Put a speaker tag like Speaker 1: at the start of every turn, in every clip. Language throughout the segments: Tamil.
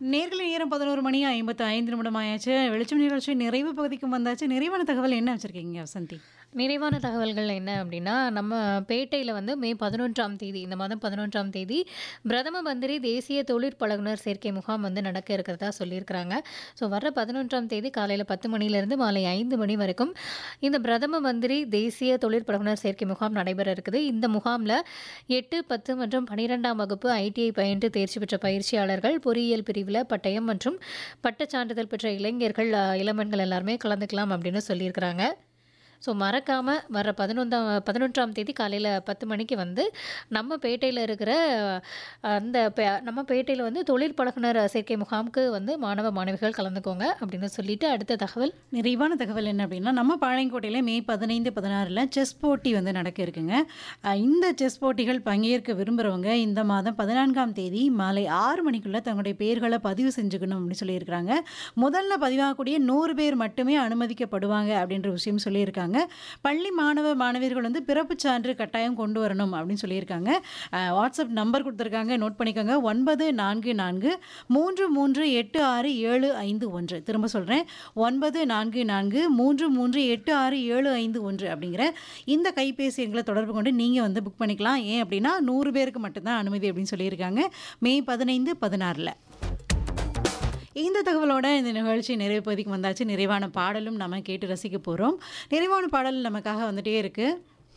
Speaker 1: நேர்களை நேரம் பதினோரு மணி ஐம்பத்து ஐந்து நிமிடம் ஆயாச்சு வெளிச்சம் நிகழ்ச்சி நிறைவு பகுதிக்கும் வந்தாச்சு நிறைவான தகவல் என்ன வச்சிருக்கீங்க வசந்தி
Speaker 2: நிறைவான தகவல்கள் என்ன அப்படின்னா நம்ம பேட்டையில் வந்து மே பதினொன்றாம் தேதி இந்த மாதம் பதினொன்றாம் தேதி பிரதம மந்திரி தேசிய தொழிற்பழகுனர் சேர்க்கை முகாம் வந்து நடக்க இருக்கிறதா சொல்லியிருக்கிறாங்க ஸோ வர்ற பதினொன்றாம் தேதி காலையில் பத்து மணிலேருந்து மாலை ஐந்து மணி வரைக்கும் இந்த பிரதம மந்திரி தேசிய தொழிற்பழகுனர் சேர்க்கை முகாம் நடைபெற இருக்குது இந்த முகாமில் எட்டு பத்து மற்றும் பன்னிரெண்டாம் வகுப்பு ஐடிஐ பயின்று தேர்ச்சி பெற்ற பயிற்சியாளர்கள் பொறியியல் பிரிவில் பட்டயம் மற்றும் பட்டச் சான்றிதழ் பெற்ற இளைஞர்கள் அஹ், இளமன்கள் எல்லாருமே கலந்துக்கலாம் அப்படின்னு சொல்லியிருக்கிறாங்க ஸோ மறக்காமல் வர பதினொன்றாம் பதினொன்றாம் தேதி காலையில் பத்து மணிக்கு வந்து நம்ம பேட்டையில் இருக்கிற அஹ், அந்த பே- நம்ம பேட்டையில் வந்து தொழில் பழகுனர் சேர்க்கை முகாமுக்கு வந்து மாணவ மாணவிகள் கலந்துக்கோங்க அப்படின்னு சொல்லிட்டு அடுத்த தகவல்
Speaker 1: நிறைவான தகவல் என்ன அப்படின்னா நம்ம பாளையங்கோட்டையில் மே பதினைந்து பதினாறில் செஸ் போட்டி வந்து நடக்க இருக்குங்க அஹ் இந்த செஸ் போட்டிகள் பங்கேற்க விரும்புகிறவங்க இந்த மாதம் பதினான்காம் தேதி மாலை ஆறு மணிக்குள்ளே தங்களுடைய பெயர்களை பதிவு செஞ்சுக்கணும் அப்படின்னு சொல்லியிருக்கிறாங்க முதல்ல பதிவாகக்கூடிய நூறு பேர் மட்டுமே அனுமதிக்கப்படுவாங்க அப்படின்ற விஷயம் சொல்லியிருக்காங்க பள்ளி மாணவ மாணவியர்கள் வந்து பிறப்புச் சான்று கட்டாயம் கொண்டு வரணும் அப்படின்னு சொல்லியிருக்காங்க அஹ் வாட்ஸ்அப் நம்பர் கொடுத்துருக்காங்க நோட் பண்ணிக்கோங்க ஒன்பது நான்கு நான்கு மூன்று மூன்று எட்டு ஆறு ஏழு ஐந்து ஒன்று திரும்ப சொல்கிறேன் ஒன்பது நான்கு நான்கு மூன்று மூன்று எட்டு ஆறு ஏழு ஐந்து ஒன்று அப்படிங்கிற இந்த கைபேசி எண்களை தொடர்பு கொண்டு நீங்கள் வந்து புக் பண்ணிக்கலாம் ஏன் அப்படின்னா நூறு பேருக்கு மட்டும்தான் அனுமதி அப்படின்னு சொல்லியிருக்காங்க மே பதினைந்து பதினாறில் இந்த தகவலோட இந்த நிகழ்ச்சி நிறைவு பகுதிக்கு வந்தாச்சு நிறைவான பாடலும் நம்ம கேட்டு ரசிக்க போகிறோம் நிறைவான பாடல் நமக்காக வந்துட்டே இருக்கு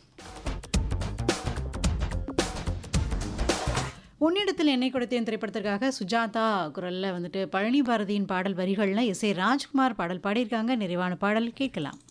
Speaker 1: உன்னிடத்தில் என்னை கொடுத்தேன் திரைப்படத்திற்காக சுஜாதா குரலில் வந்துட்டு பழனி பாரதியின் பாடல் வரிகளில் எஸ் ஏ ராஜ்குமார் பாடல் பாடியிருக்காங்க நிறைவான பாடல் கேட்கலாம்